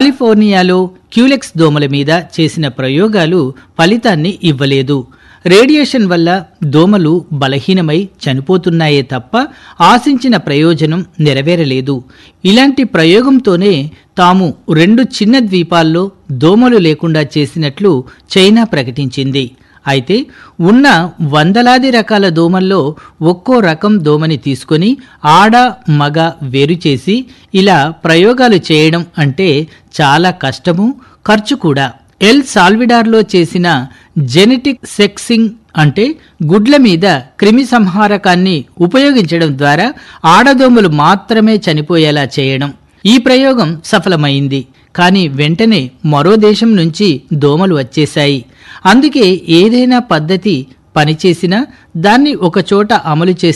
కాలిఫోర్నియాలో culex దోమల మీద చేసిన ప్రయోగాలు ఫలితాన్ని ఇవ్వలేదు రేడియేషన్ వల్ల దోమలు బలహీనమై చనిపోతున్నాయే తప్ప ఆశించిన ప్రయోజనం నెరవేరలేదు ఇలాంటి ప్రయోగంతోనే తాము రెండు చిన్న ద్వీపాల్లో దోమలు లేకుండా చేసినట్లు చైనా ప్రకటించింది అయితే ఉన్న వందలాది రకాల దోమల్లో ఒక్కో రకం దోమని తీసుకొని ఆడ మగ వేరు చేసి ఇలా ప్రయోగాలు చేయడం అంటే చాలా కష్టము ఖర్చు కూడా ఎల్ సాల్విడార్లో చేసిన జెనెటిక్ సెక్సింగ్ అంటే గుడ్ల మీద క్రిమి సంహారకాన్ని ఉపయోగించడం ద్వారా ఆడదోమలు మాత్రమే చనిపోయేలా చేయడం ఈ ప్రయోగం సఫలమైంది కానీ వెంటనే మరో దేశం నుంచి దోమలు వచ్చేశాయి అందుకే ఏదైనా పద్ధతి పనిచేసినా దాన్ని ఒకచోట అమలు చేస్తే